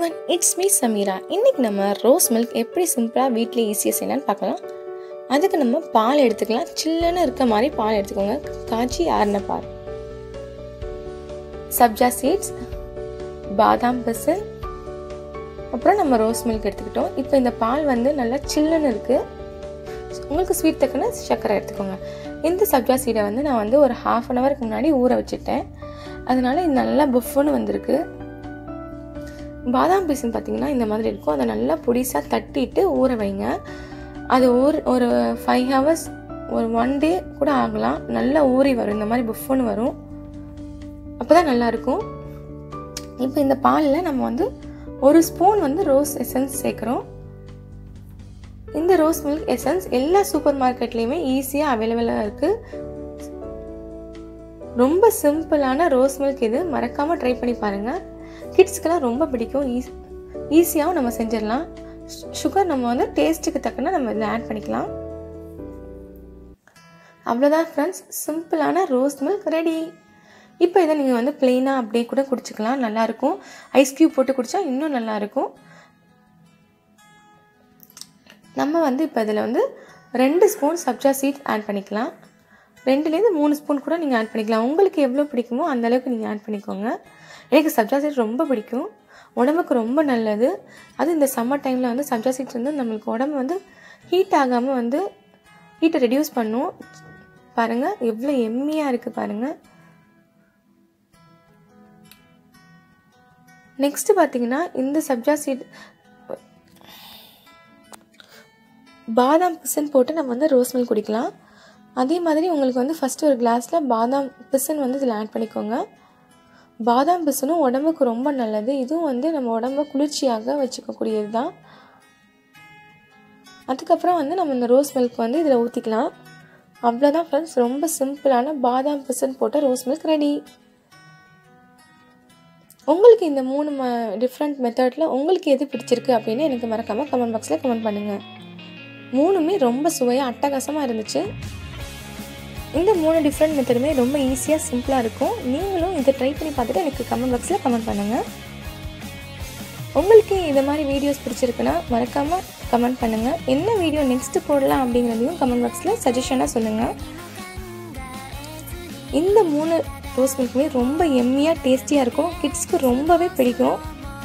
one it's me Sameera இன்றைக்கி நம்ம rose milk எப்படி சிம்பிளாக வீட்டில் ஈஸியாக செய்யலாம்னு பார்க்கலாம் அதுக்கு நம்ம பால் எடுத்துக்கலாம் சில்லுன்னு இருக்க மாதிரி பால் எடுத்துக்கோங்க காய்ச்சி ஆறின பால் சப்ஜா சீட்ஸ் பாதாம் பிசன் அப்புறம் நம்ம ரோஸ் மில்க் எடுத்துக்கிட்டோம் இப்போ இந்த பால் வந்து நல்லா சில்லுன்னு இருக்குது உங்களுக்கு ஸ்வீட் தக்கன சர்க்கரை எடுத்துக்கோங்க இந்த சப்ஜா சீடை வந்து நான் வந்து ஒரு ஹாஃப் அன் ஹவருக்கு முன்னாடி ஊற வச்சுட்டேன் அதனால இது நல்லா புஃப்னு வந்திருக்கு பாதாம் பீசன் பார்த்தீங்கன்னா இந்த மாதிரி இருக்கும் அதை நல்லா பொடிசாக தட்டிட்டு ஊற வைங்க அது ஊர் ஒரு ஃபைவ் ஹவர்ஸ் ஒரு ஒன் டே கூட ஆகலாம் நல்லா ஊறி வரும் இந்த மாதிரி புஃப்னு வரும் அப்போ தான் நல்லாயிருக்கும் இப்போ இந்த பாலில் நம்ம வந்து ஒரு ஸ்பூன் வந்து ரோஸ் எசன்ஸ் சேர்க்குறோம் இந்த ரோஸ் மில்க் எசன்ஸ் எல்லா சூப்பர் மார்க்கெட்லேயுமே ஈஸியாக அவைலபிளாக இருக்குது ரொம்ப சிம்பிளான ரோஸ் மில்க் இது மறக்காமல் ட்ரை பண்ணி பாருங்கள் கிட்ஸ்க்கெல்லாம் ரொம்ப பிடிக்கும் ஈஸ் ஈஸியாகவும் நம்ம செஞ்சிடலாம் சுகர் நம்ம வந்து டேஸ்ட்டுக்கு தக்கன நம்ம இதில் ஆட் பண்ணிக்கலாம் அவ்வளோதான் ஃப்ரெண்ட்ஸ் சிம்பிளான ரோஸ் மில்க் ரெடி இப்போ இதை நீங்கள் வந்து பிளெயினாக அப்படியே கூட குடிச்சிக்கலாம் நல்லாயிருக்கும் ஐஸ் க்யூப் போட்டு குடித்தா இன்னும் நல்லாயிருக்கும் நம்ம வந்து இப்போ இதில் வந்து ரெண்டு ஸ்பூன் சப்ஜா சீட் ஆட் பண்ணிக்கலாம் ரெண்டுலேருந்து மூணு ஸ்பூன் கூட நீங்கள் ஆட் பண்ணிக்கலாம் உங்களுக்கு எவ்வளோ பிடிக்குமோ அந்த அளவுக்கு நீங்கள் ஆட் பண்ணிக்கோங்க எனக்கு சப்ஜா சீட் ரொம்ப பிடிக்கும் உடம்புக்கு ரொம்ப நல்லது அது இந்த சம்மர் டைமில் வந்து சப்ஜா சீட்ஸ் வந்து நம்மளுக்கு உடம்பு வந்து ஹீட் ஆகாமல் வந்து ஹீட்டை ரெடியூஸ் பண்ணும் பாருங்கள் எவ்வளோ எம்மியாக இருக்குது பாருங்கள் நெக்ஸ்ட்டு பார்த்தீங்கன்னா இந்த சப்ஜா சீட் பாதாம் பிசன் போட்டு நம்ம வந்து ரோஸ் மில்க் குடிக்கலாம் அதே மாதிரி உங்களுக்கு வந்து ஃபஸ்ட்டு ஒரு கிளாஸில் பாதாம் பிசன் வந்து இதில் ஆட் பண்ணிக்கோங்க பாதாம் பிசனும் உடம்புக்கு ரொம்ப நல்லது இதுவும் வந்து நம்ம உடம்ப குளிர்ச்சியாக வச்சுக்கக்கூடியது தான் அதுக்கப்புறம் வந்து நம்ம இந்த ரோஸ் மில்க் வந்து இதில் ஊற்றிக்கலாம் அவ்வளோதான் ஃப்ரெண்ட்ஸ் ரொம்ப சிம்பிளான பாதாம் பிசன் போட்ட ரோஸ் மில்க் ரெடி உங்களுக்கு இந்த மூணு ம டிஃப்ரெண்ட் மெத்தடில் உங்களுக்கு எது பிடிச்சிருக்கு அப்படின்னு எனக்கு மறக்காமல் கமெண்ட் பாக்ஸில் கமெண்ட் பண்ணுங்கள் மூணுமே ரொம்ப சுவையாக அட்டகாசமாக இருந்துச்சு இந்த மூணு டிஃப்ரெண்ட் மெத்தடுமே ரொம்ப ஈஸியாக சிம்பிளாக இருக்கும் நீங்களும் இதை ட்ரை பண்ணி பார்த்துட்டு எனக்கு கமெண்ட் பாக்ஸில் கமெண்ட் பண்ணுங்கள் உங்களுக்கு இந்த மாதிரி வீடியோஸ் பிடிச்சிருக்குன்னா மறக்காமல் கமெண்ட் பண்ணுங்கள் என்ன வீடியோ நெக்ஸ்ட்டு போடலாம் அப்படிங்கிறதையும் கமெண்ட் பாக்ஸில் சஜஷனாக சொல்லுங்கள் இந்த மூணு ரோஸ் மில்க்குமே ரொம்ப எம்மியாக டேஸ்டியாக இருக்கும் கிட்ஸ்க்கு ரொம்பவே பிடிக்கும்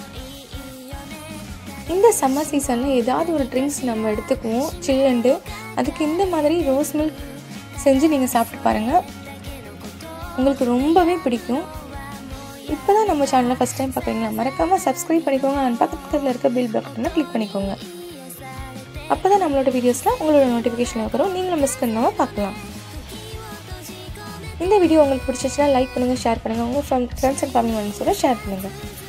இந்த சம்மர் சீசனில் ஏதாவது ஒரு ட்ரிங்க்ஸ் நம்ம எடுத்துக்குவோம் சில்லுண்டு அதுக்கு இந்த மாதிரி ரோஸ் மில்க் செஞ்சு நீங்கள் சாப்பிட்டு பாருங்கள் உங்களுக்கு ரொம்பவே பிடிக்கும் இப்போ தான் நம்ம சேனலை ஃபஸ்ட் டைம் பார்க்குறீங்களா மறக்காமல் சப்ஸ்கிரைப் பண்ணிக்கோங்க அண்ட் பக்கத்தில் இருக்க பில் பட்டனை கிளிக் பண்ணிக்கோங்க அப்போ தான் நம்மளோட வீடியோஸில் உங்களோட நோட்டிஃபிகேஷன் வரும் நீங்களும் மிஸ் பண்ணாமல் பார்க்கலாம் இந்த வீடியோ உங்களுக்கு பிடிச்சிச்சுன்னா லைக் பண்ணுங்கள் ஷேர் பண்ணுங்கள் உங்கள் ஃப்ரெண்ட்ஸ் அண்ட் ஃபேமிலி மெம்பர்ஸோட ஷேர் பண்ணுங்கள்